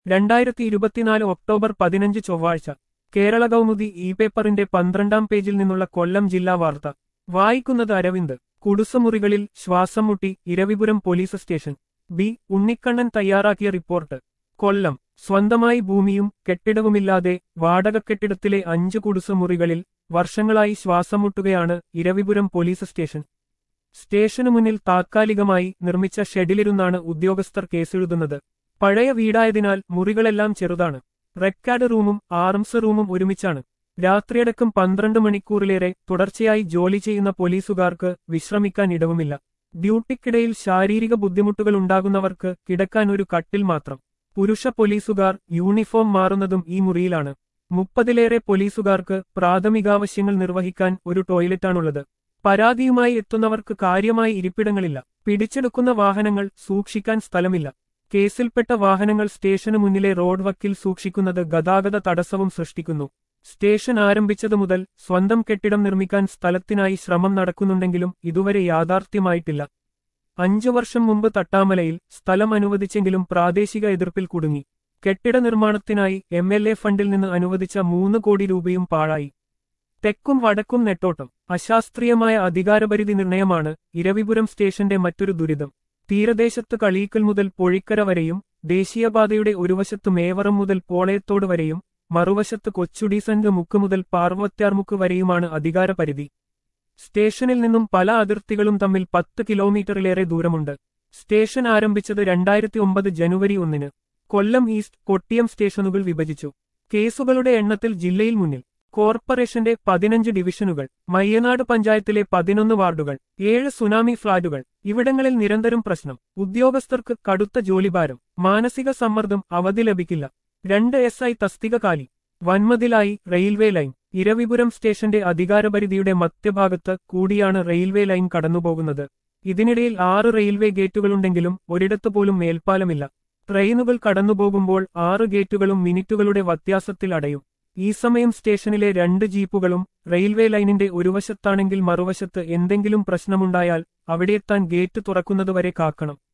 രണ്ടായിരത്തി ഇരുപത്തിനാല് ഒക്ടോബർ പതിനഞ്ച് ചൊവ്വാഴ്ച കേരള കൗമുദി ഇ പേപ്പറിന്റെ പന്ത്രണ്ടാം പേജിൽ നിന്നുള്ള കൊല്ലം ജില്ലാ വാർത്ത വായിക്കുന്നത് അരവിന്ദ് കുടുസമുറികളിൽ ശ്വാസം മുട്ടി Iravipuram police station B Unnikannan തയ്യാറാക്കിയ റിപ്പോർട്ട് കൊല്ലം സ്വന്തമായി ഭൂമിയും കെട്ടിടവുമില്ലാതെ വാടക കെട്ടിടത്തിലെ അഞ്ച് കുടുസമുറികളിൽ വർഷങ്ങളായി ശ്വാസം മുട്ടുകയാണ് ഇരവിപുരം പോലീസ് സ്റ്റേഷൻ സ്റ്റേഷനു മുന്നിൽ താത്കാലികമായി നിർമ്മിച്ച ഷെഡിലിരുന്നാണ് ഉദ്യോഗസ്ഥർ കേസെഴുതുന്നത് പഴയ വീടായതിനാൽ മുറികളെല്ലാം ചെറുതാണ് റെക്കാർഡ് റൂമും ആർംസ് റൂമും ഒരുമിച്ചാണ് രാത്രിയടക്കം പന്ത്രണ്ട് മണിക്കൂറിലേറെ തുടർച്ചയായി ജോലി ചെയ്യുന്ന പോലീസുകാർക്ക് വിശ്രമിക്കാൻ ഇടവുമില്ല ഡ്യൂട്ടിക്കിടയിൽ ശാരീരിക ബുദ്ധിമുട്ടുകൾ ഉണ്ടാകുന്നവർക്ക് കിടക്കാൻ ഒരു കട്ടിൽ മാത്രം പുരുഷ പോലീസുകാർ യൂണിഫോം മാറുന്നതും ഈ മുറിയിലാണ് മുപ്പതിലേറെ പോലീസുകാർക്ക് പ്രാഥമികാവശ്യങ്ങൾ നിർവഹിക്കാൻ ഒരു ടോയ്ലറ്റാണുള്ളത് പരാതിയുമായി എത്തുന്നവർക്ക് കാര്യമായി ഇരിപ്പിടങ്ങളില്ല പിടിച്ചെടുക്കുന്ന വാഹനങ്ങൾ സൂക്ഷിക്കാൻ സ്ഥലമില്ല കേസിൽപ്പെട്ട വാഹനങ്ങൾ സ്റ്റേഷന് മുന്നിലെ റോഡ് വക്കിൽ സൂക്ഷിക്കുന്നത് ഗതാഗത തടസ്സവും സൃഷ്ടിക്കുന്നു സ്റ്റേഷൻ ആരംഭിച്ചതു മുതൽ സ്വന്തം കെട്ടിടം നിർമ്മിക്കാൻ സ്ഥലത്തിനായി ശ്രമം നടക്കുന്നുണ്ടെങ്കിലും ഇതുവരെ യാഥാർത്ഥ്യമായിട്ടില്ല അഞ്ചു വർഷം മുമ്പ് തട്ടാമലയിൽ സ്ഥലം അനുവദിച്ചെങ്കിലും പ്രാദേശിക എതിർപ്പിൽ കുടുങ്ങി കെട്ടിട നിർമ്മാണത്തിനായി എം എൽ എ ഫണ്ടിൽ നിന്ന് അനുവദിച്ച മൂന്ന് കോടി രൂപയും പാഴായി തെക്കും വടക്കും നെട്ടോട്ടം അശാസ്ത്രീയമായ അധികാരപരിധി നിർണയമാണ് ഇരവിപുരം സ്റ്റേഷന്റെ മറ്റൊരു ദുരിതം തീരദേശത്ത് കളീക്കൽ മുതൽ പൊഴിക്കര വരെയും ദേശീയപാതയുടെ ഒരു വശത്ത് മേവറം മുതൽ പോളയത്തോട് വരെയും മറുവശത്ത് കൊച്ചുഡീസന്റ് മുക്ക് മുതൽ പാർവത്യാർമുക്ക് വരെയുമാണ് അധികാരപരിധി സ്റ്റേഷനിൽ നിന്നും പല അതിർത്തികളും തമ്മിൽ പത്ത് കിലോമീറ്ററിലേറെ ദൂരമുണ്ട് സ്റ്റേഷൻ ആരംഭിച്ചത് രണ്ടായിരത്തി ഒമ്പത് ജനുവരി ഒന്നിന് കൊല്ലം ഈസ്റ്റ് കൊട്ടിയം സ്റ്റേഷനുകൾ വിഭജിച്ചു കേസുകളുടെ എണ്ണത്തിൽ ജില്ലയിൽ മുന്നിൽ കോർപ്പറേഷന്റെ പതിനഞ്ച് ഡിവിഷനുകൾ മയ്യനാട് പഞ്ചായത്തിലെ പതിനൊന്ന് വാർഡുകൾ ഏഴ് സുനാമി ഫ്ളാറ്റുകൾ ഇവിടങ്ങളിൽ നിരന്തരം പ്രശ്നം ഉദ്യോഗസ്ഥർക്ക് കടുത്ത ജോലിഭാരം മാനസിക സമ്മർദ്ദം അവധി ലഭിക്കില്ല രണ്ട് എസ് ഐ തസ്തിക കാലി വൻമതിലായി റെയിൽവേ ലൈൻ ഇരവിപുരം സ്റ്റേഷന്റെ അധികാരപരിധിയുടെ മധ്യഭാഗത്ത് കൂടിയാണ് റെയിൽവേ ലൈൻ കടന്നുപോകുന്നത് ഇതിനിടയിൽ ആറ് റെയിൽവേ ഗേറ്റുകളുണ്ടെങ്കിലും ഒരിടത്തു പോലും മേൽപ്പാലമില്ല ട്രെയിനുകൾ കടന്നുപോകുമ്പോൾ ആറ് ഗേറ്റുകളും മിനിറ്റുകളുടെ വ്യത്യാസത്തിൽ അടയും ഈ സമയം സ്റ്റേഷനിലെ രണ്ട് ജീപ്പുകളും റെയിൽവേ ലൈനിന്റെ ഒരു വശത്താണെങ്കിൽ മറുവശത്ത് എന്തെങ്കിലും പ്രശ്നമുണ്ടായാൽ അവിടെയെത്താൻ ഗേറ്റ് തുറക്കുന്നതുവരെ കാക്കണം